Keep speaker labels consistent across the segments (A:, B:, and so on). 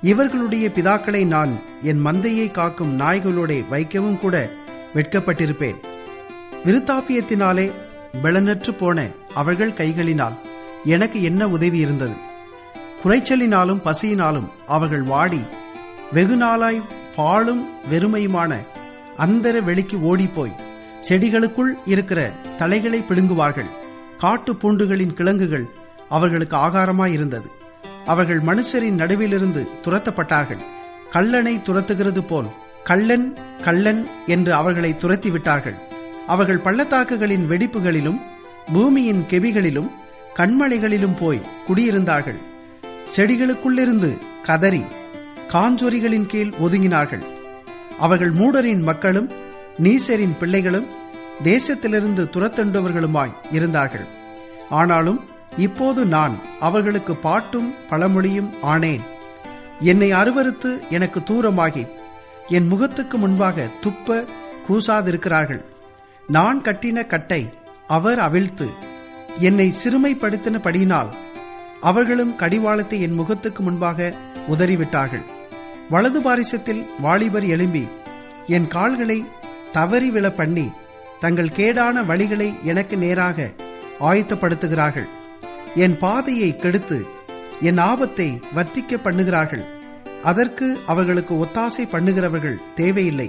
A: இவர்களுடைய பிதாக்களை நான் என் மந்தையை காக்கும் நாய்களோட வைக்கவும் கூட வெட்கப்பட்டிருப்பேன் விருத்தாப்பியத்தினாலே பலனற்று போன அவர்கள் கைகளினால் எனக்கு என்ன உதவி இருந்தது குறைச்சலினாலும் பசியினாலும் அவர்கள் வாடி வெகுநாளாய் பாழும் வெறுமையுமான அந்தர வெளிக்கு ஓடிப்போய் செடிகளுக்குள் இருக்கிற தலைகளை பிடுங்குவார்கள் காட்டு பூண்டுகளின் கிழங்குகள் அவர்களுக்கு ஆகாரமாயிருந்தது அவர்கள் மனுஷரின் நடுவிலிருந்து துரத்தப்பட்டார்கள் கள்ளனை துரத்துகிறது போல் கள்ளன் கள்ளன் என்று அவர்களை துரத்தி விட்டார்கள் அவர்கள் பள்ளத்தாக்குகளின் வெடிப்புகளிலும் பூமியின் கெபிகளிலும் கண்மலைகளிலும் போய் குடியிருந்தார்கள் செடிகளுக்குள்ளிருந்து கதறி காஞ்சொரிகளின் கீழ் ஒதுங்கினார்கள் அவர்கள் மூடரின் மக்களும் நீசரின் பிள்ளைகளும் தேசத்திலிருந்து துரத்தண்டவர்களுமாய் இருந்தார்கள் ஆனாலும் இப்போது நான் அவர்களுக்கு பாட்டும் பழமொழியும் ஆனேன் என்னை அருவருத்து எனக்கு தூரமாகி என் முகத்துக்கு முன்பாக துப்ப கூசாதிருக்கிறார்கள் நான் கட்டின கட்டை அவர் அவிழ்த்து என்னை சிறுமைப்படுத்தினபடியினால் அவர்களும் கடிவாளத்தை என் முகத்துக்கு முன்பாக உதறிவிட்டார்கள் வலது பாரிசத்தில் வாலிபர் எழும்பி என் கால்களை தவறி விழ பண்ணி தங்கள் கேடான வழிகளை எனக்கு நேராக ஆயத்தப்படுத்துகிறார்கள் என் பாதையை கெடுத்து என் ஆபத்தை வர்த்திக்க பண்ணுகிறார்கள் அதற்கு அவர்களுக்கு ஒத்தாசை பண்ணுகிறவர்கள் தேவையில்லை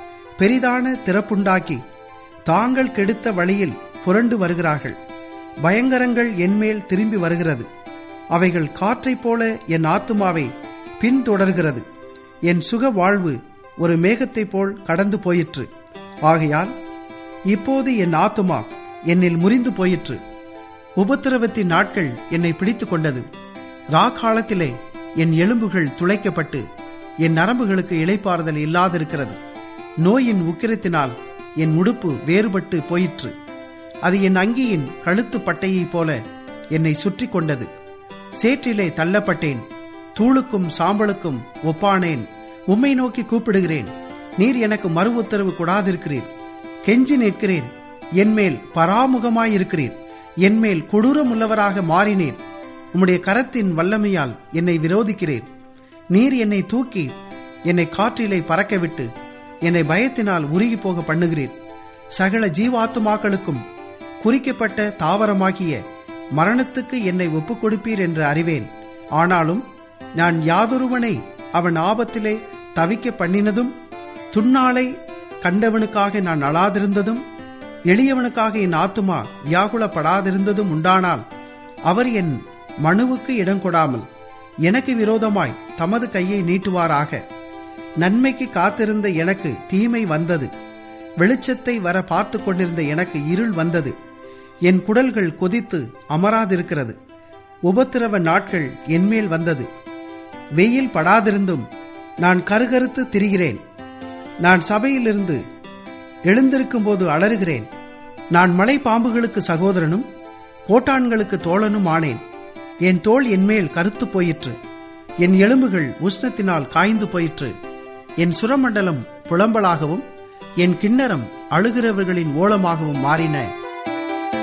A: பெரிதான திறப்புண்டாக்கி தாங்கள் கெடுத்த வழியில் புரண்டு வருகிறார்கள் பயங்கரங்கள் என்மேல் திரும்பி வருகிறது அவைகள் காற்றைப் போல என் ஆத்துமாவை பின்தொடர்கிறது என் சுக வாழ்வு ஒரு மேகத்தைப் போல் கடந்து போயிற்று ஆகையால் இப்போது என் ஆத்துமா என்னில் முறிந்து போயிற்று உபத்திரவத்தின் நாட்கள் என்னை பிடித்துக் கொண்டது ராக்காலத்திலே என் எலும்புகள் துளைக்கப்பட்டு என் நரம்புகளுக்கு இளைப்பாறுதல் இல்லாதிருக்கிறது நோயின் உக்கிரத்தினால் என் உடுப்பு வேறுபட்டு போயிற்று அது என் அங்கியின் கழுத்து பட்டையைப் போல என்னை சுற்றி கொண்டது சேற்றிலே தள்ளப்பட்டேன் தூளுக்கும் சாம்பலுக்கும் ஒப்பானேன் உம்மை நோக்கி கூப்பிடுகிறேன் நீர் எனக்கு மறு உத்தரவு கொடாதிருக்கிறீர் கெஞ்சி நிற்கிறேன் என்மேல் பராமுகமாயிருக்கிறீர் என்மேல் கொடூரமுள்ளவராக மாறினீர் உம்முடைய கரத்தின் வல்லமையால் என்னை விரோதிக்கிறேன் நீர் என்னை தூக்கி என்னை காற்றிலே பறக்கவிட்டு என்னை பயத்தினால் உருகி போக பண்ணுகிறீர் சகல ஜீவாத்துமாக்களுக்கும் குறிக்கப்பட்ட தாவரமாகிய மரணத்துக்கு என்னை ஒப்புக் கொடுப்பீர் என்று அறிவேன் ஆனாலும் நான் யாதொருவனை அவன் ஆபத்திலே தவிக்க பண்ணினதும் துன்னாலை கண்டவனுக்காக நான் அழாதிருந்ததும் எளியவனுக்காக என் ஆத்துமா வியாகுலப்படாதிருந்ததும் உண்டானால் அவர் என் மனுவுக்கு இடம் கொடாமல் எனக்கு விரோதமாய் தமது கையை நீட்டுவாராக நன்மைக்கு காத்திருந்த எனக்கு தீமை வந்தது வெளிச்சத்தை வர பார்த்து கொண்டிருந்த எனக்கு இருள் வந்தது என் குடல்கள் கொதித்து அமராதிருக்கிறது உபத்திரவ நாட்கள் என்மேல் வந்தது வெயில் படாதிருந்தும் நான் கருகருத்து திரிகிறேன் நான் சபையிலிருந்து எழுந்திருக்கும் போது அலறுகிறேன் நான் மலை பாம்புகளுக்கு சகோதரனும் கோட்டான்களுக்கு தோழனும் ஆனேன் என் தோல் என்மேல் கருத்து போயிற்று என் எலும்புகள் உஷ்ணத்தினால் காய்ந்து போயிற்று என் சுரமண்டலம் புலம்பலாகவும் என் கிண்ணறம் அழுகிறவர்களின் ஓலமாகவும் மாறின